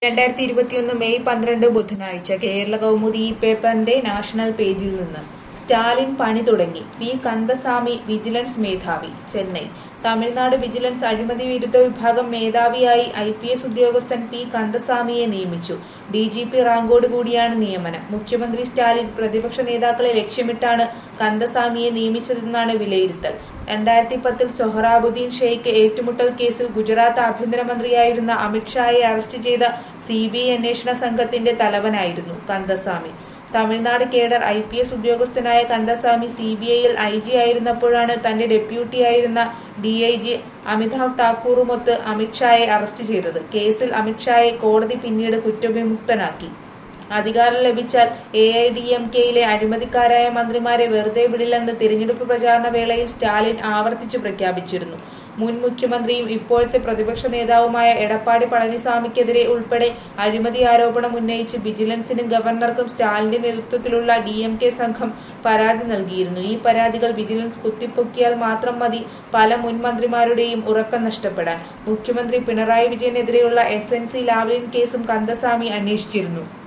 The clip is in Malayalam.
രണ്ടായിരത്തി ഇരുപത്തിയൊന്ന് മെയ് പന്ത്രണ്ട് ബുധനാഴ്ച കേരള കൗമുദി ഈ പേപ്പറിന്റെ നാഷണൽ പേജിൽ നിന്ന് സ്റ്റാലിൻ പണി തുടങ്ങി പി കന്ദസാമി വിജിലൻസ് മേധാവി ചെന്നൈ തമിഴ്നാട് വിജിലൻസ് അഴിമതി വിരുദ്ധ വിഭാഗം മേധാവിയായി ഐ പി എസ് ഉദ്യോഗസ്ഥൻ പി കന്ദസാമിയെ നിയമിച്ചു ഡി ജി പി റാങ്കോട് കൂടിയാണ് നിയമനം മുഖ്യമന്ത്രി സ്റ്റാലിൻ പ്രതിപക്ഷ നേതാക്കളെ ലക്ഷ്യമിട്ടാണ് കന്ദസാമിയെ നിയമിച്ചതെന്നാണ് വിലയിരുത്തൽ രണ്ടായിരത്തി പത്തിൽ സൊഹറാബുദ്ദീൻ ഷെയ്ഖ് ഏറ്റുമുട്ടൽ കേസിൽ ഗുജറാത്ത് ആഭ്യന്തരമന്ത്രിയായിരുന്ന അമിത്ഷായെ അറസ്റ്റ് ചെയ്ത സി ബി ഐ അന്വേഷണ സംഘത്തിന്റെ തലവനായിരുന്നു Kandasamy Tamil Nadu cadre I P S ഉദ്യോഗസ്ഥനായ കന്ദസാമി സി ബി ഐയിൽ ഐ ജി ആയിരുന്നപ്പോഴാണ് തന്റെ ഡെപ്യൂട്ടിയായിരുന്ന ഡി ഐ ജി അമിതാഭ് ഠാക്കൂറുമൊത്ത് അമിത്ഷായെ അറസ്റ്റ് ചെയ്തത് കേസിൽ അമിത്ഷായെ കോടതി പിന്നീട് കുറ്റവിമുക്തനാക്കി അധികാരം ലഭിച്ചാൽ എ ഐ ഡി എം കെയിലെ അഴിമതിക്കാരായ മന്ത്രിമാരെ വെറുതെ വിടില്ലെന്ന് തിരഞ്ഞെടുപ്പ് പ്രചാരണ വേളയിൽ സ്റ്റാലിൻ ആവർത്തിച്ചു പ്രഖ്യാപിച്ചിരുന്നു മുൻ മുഖ്യമന്ത്രിയും ഇപ്പോഴത്തെ പ്രതിപക്ഷ നേതാവുമായ എടപ്പാടി പളനിസ്വാമിക്കെതിരെ ഉൾപ്പെടെ അഴിമതി ആരോപണം ഉന്നയിച്ച് വിജിലൻസിനും ഗവർണർക്കും സ്റ്റാലിന്റെ നേതൃത്വത്തിലുള്ള ഡി എം കെ സംഘം പരാതി നൽകിയിരുന്നു ഈ പരാതികൾ വിജിലൻസ് കുത്തിപ്പൊക്കിയാൽ മാത്രം മതി പല മുൻ മന്ത്രിമാരുടെയും ഉറക്കം നഷ്ടപ്പെടാൻ മുഖ്യമന്ത്രി പിണറായി വിജയനെതിരെയുള്ള എസ് എൻ സി ലാവ്ലിൻ കേസും കന്ദസ്വാമി അന്വേഷിച്ചിരുന്നു